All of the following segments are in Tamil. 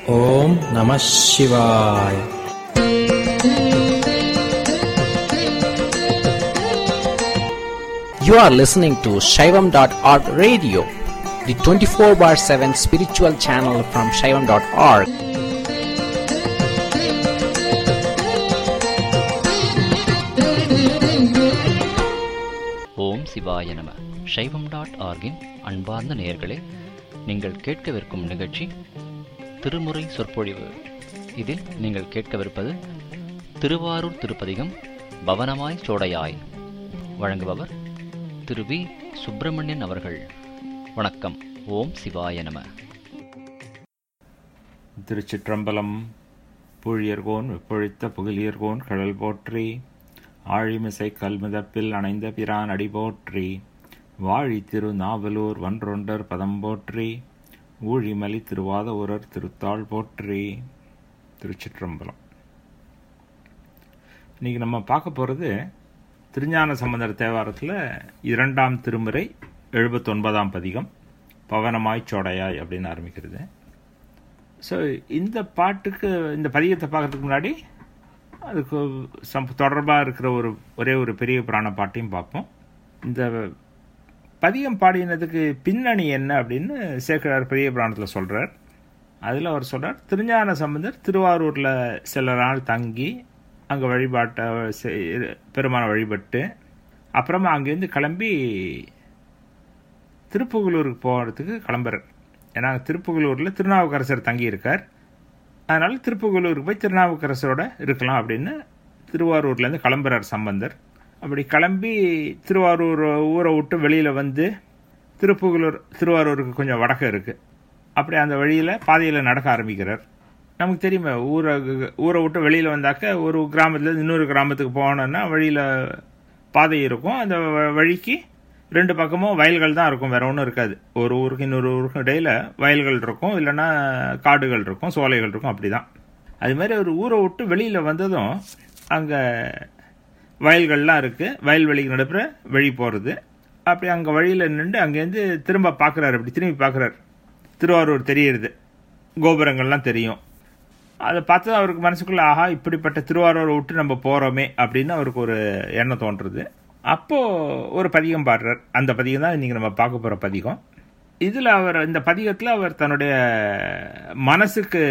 ஓம் நம சிவாய் You are listening to Shaivam.org radio, the 24 bar 7 spiritual channel from Shaivam.org. ஓம் சிவாய நம சைவம் டாட் ஆர்கின் அன்பார்ந்த நேயர்களே நீங்கள் கேட்கவிருக்கும் நிகழ்ச்சி திருமுறை சொற்பொழிவு இதில் நீங்கள் கேட்கவிருப்பது திருவாரூர் திருப்பதிகம் பவனமாய் சோடையாய் வழங்குபவர் திரு வி சுப்பிரமணியன் அவர்கள் வணக்கம் ஓம் சிவாய நம திருச்சிற்றம்பலம் புழியர்கோன் வெப்பொழித்த புகழியர்கோன் கடல் போற்றி ஆழிமிசை கல்மிதப்பில் அணைந்த பிரான் அடி போற்றி வாழி திரு நாவலூர் வன்றொண்டர் பதம் போற்றி ஊழிமலி திருவாத ஊரர் திருத்தாள் போற்றி திருச்சிற்றம்பலம் இன்னைக்கு நம்ம பார்க்க போகிறது திருஞான சம்பந்தர் தேவாரத்தில் இரண்டாம் திருமுறை எழுபத்தொன்பதாம் பதிகம் பவனமாய் சோடையாய் அப்படின்னு ஆரம்பிக்கிறது ஸோ இந்த பாட்டுக்கு இந்த பதிகத்தை பார்க்கறதுக்கு முன்னாடி அதுக்கு சம் தொடர்பாக இருக்கிற ஒரு ஒரே ஒரு பெரிய புராண பாட்டையும் பார்ப்போம் இந்த பதிகம் பாடினதுக்கு பின்னணி என்ன அப்படின்னு சேக்கரார் பெரிய புராணத்தில் சொல்கிறார் அதில் அவர் சொல்கிறார் திருஞான சம்பந்தர் திருவாரூரில் சில நாள் தங்கி அங்கே வழிபாட்டை செய்- பெருமானை வழிபட்டு அப்புறமா அங்கேருந்து கிளம்பி திருப்புகலூருக்கு போகிறதுக்கு கிளம்புறார் ஏன்னா திருப்புகலூரில் திருநாவுக்கரசர் தங்கியிருக்கார் அதனால் திருப்புகலூருக்கு போய் திருநாவுக்கரசரோட இருக்கலாம் அப்படின்னு திருவாரூர்லேருந்து கிளம்புறார் சம்பந்தர் அப்படி கிளம்பி திருவாரூர் ஊரை விட்டு வெளியில் வந்து திருப்புகலூர் திருவாரூருக்கு கொஞ்சம் வடக்கு இருக்குது அப்படி அந்த வழியில் பாதையில் நடக்க ஆரம்பிக்கிறார் நமக்கு தெரியுமே ஊரை ஊரை விட்டு வெளியில் வந்தாக்க ஒரு கிராமத்துலேருந்து இன்னொரு கிராமத்துக்கு போனோன்னா வழியில் பாதை இருக்கும் அந்த வ- வழிக்கு ரெண்டு பக்கமும் வயல்கள் தான் இருக்கும் வேற ஒன்றும் இருக்காது ஒரு ஊருக்கு இன்னொரு ஊருக்கும் இடையில வயல்கள் இருக்கும் இல்லைன்னா காடுகள் இருக்கும் சோலைகள் இருக்கும் அப்படிதான் அது மாதிரி ஒரு ஊரை விட்டு வெளியில் வந்ததும் அங்கே வயல்கள்லாம் இருக்குது வயல்வெளிக்கு நடுப்புற வழி போகிறது அப்படி அங்கே வழியில் நின்று அங்கேருந்து திரும்ப பார்க்குறாரு அப்படி திரும்பி பார்க்குறாரு திருவாரூர் தெரியுது கோபுரங்கள்லாம் தெரியும் அதை பார்த்து அவருக்கு மனசுக்குள்ள ஆஹா இப்படிப்பட்ட திருவாரூரை விட்டு நம்ம போகிறோமே அப்படின்னு அவருக்கு ஒரு எண்ணம் தோன்றுறது அப்போது ஒரு பதிகம் பாடுறார் அந்த பதிகம் தான் இன்றைக்கி நம்ம பார்க்க போகிற பதிகம் இதில் அவர் இந்த பதிகத்தில் அவர் தன்னுடைய மனசுக்கு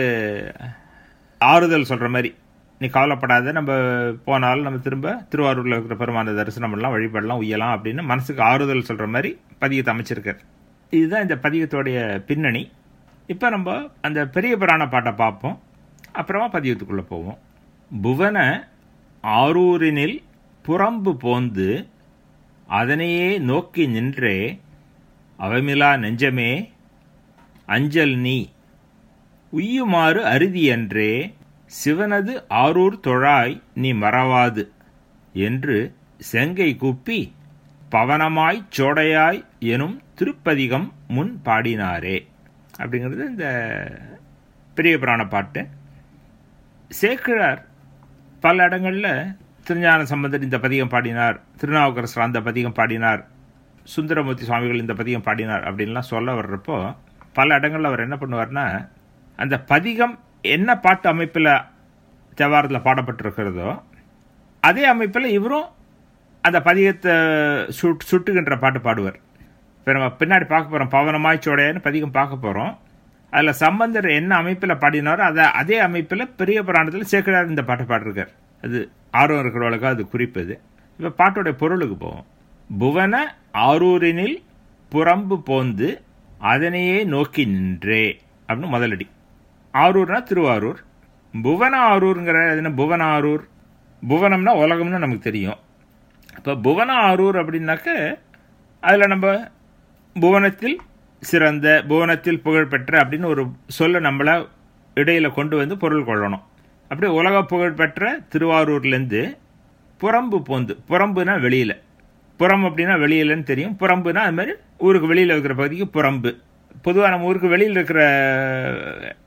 ஆறுதல் சொல்கிற மாதிரி நீ கவலைப்படாத நம்ம போனாலும் நம்ம திரும்ப திருவாரூரில் இருக்கிற பெருமான தரிசனம் பண்ணலாம் வழிபடலாம் உய்யலாம் அப்படின்னு மனசுக்கு ஆறுதல் சொல்கிற மாதிரி பதிகத்தை அமைச்சிருக்கார் இதுதான் இந்த பதிகத்தோடைய பின்னணி இப்போ நம்ம அந்த பெரிய புராண பாட்டை பார்ப்போம் அப்புறமா பதிகத்துக்குள்ளே போவோம் புவன ஆரூரினில் புறம்பு போந்து அதனையே நோக்கி நின்றே அவமிலா நெஞ்சமே அஞ்சல் நீ உய்யுமாறு அருதியன்றே சிவனது ஆரூர் தொழாய் நீ மறவாது என்று செங்கை கூப்பி பவனமாய்ச் சோடையாய் எனும் திருப்பதிகம் முன் பாடினாரே அப்படிங்கிறது இந்த பெரிய புராண பாட்டு சேக்கிழார் பல இடங்களில் திருஞான சம்பந்தர் இந்த பதிகம் பாடினார் திருநாவுக்கரசர் அந்த பதிகம் பாடினார் சுந்தரமூர்த்தி சுவாமிகள் இந்த பதிகம் பாடினார் அப்படின்லாம் சொல்ல வர்றப்போ பல இடங்களில் அவர் என்ன பண்ணுவார்னா அந்த பதிகம் என்ன பாட்டு அமைப்பில் தேவாரத்தில் பாடப்பட்டிருக்கிறதோ அதே அமைப்பில் இவரும் அந்த பதிகத்தை சுட் சுட்டுகின்ற பாட்டு பாடுவார் இப்போ நம்ம பின்னாடி பார்க்க போகிறோம் பவனமாய் சோடையான்னு பதிகம் பார்க்க போகிறோம் அதில் சம்பந்தர் என்ன அமைப்பில் பாடினாரோ அதை அதே அமைப்பில் பெரிய புராணத்தில் சேக்கிழார் இந்த பாட்டை பாடிருக்கார் அது ஆர்வம் இருக்கிறவளுக்கு அது குறிப்பது இப்போ பாட்டோடைய பொருளுக்கு போவோம் புவன ஆரூரினில் புறம்பு போந்து அதனையே நோக்கி நின்றே அப்படின்னு முதலடி ஆரூர்னா திருவாரூர் புவன ஆரூருங்கிற அது என்ன புவன ஆரூர் புவனம்னா உலகம்னு நமக்கு தெரியும் இப்போ புவன ஆரூர் அப்படின்னாக்க அதில் நம்ம புவனத்தில் சிறந்த புவனத்தில் புகழ்பெற்ற அப்படின்னு ஒரு சொல்ல நம்மள இடையில கொண்டு வந்து பொருள் கொள்ளணும் அப்படியே உலக புகழ்பெற்ற திருவாரூர்லேருந்து புறம்பு போந்து புறம்புனா வெளியில் புறம் அப்படின்னா வெளியிலன்னு தெரியும் புறம்புனா அது மாதிரி ஊருக்கு வெளியில் இருக்கிற பகுதிக்கு புறம்பு பொதுவாக நம்ம ஊருக்கு வெளியில் இருக்கிற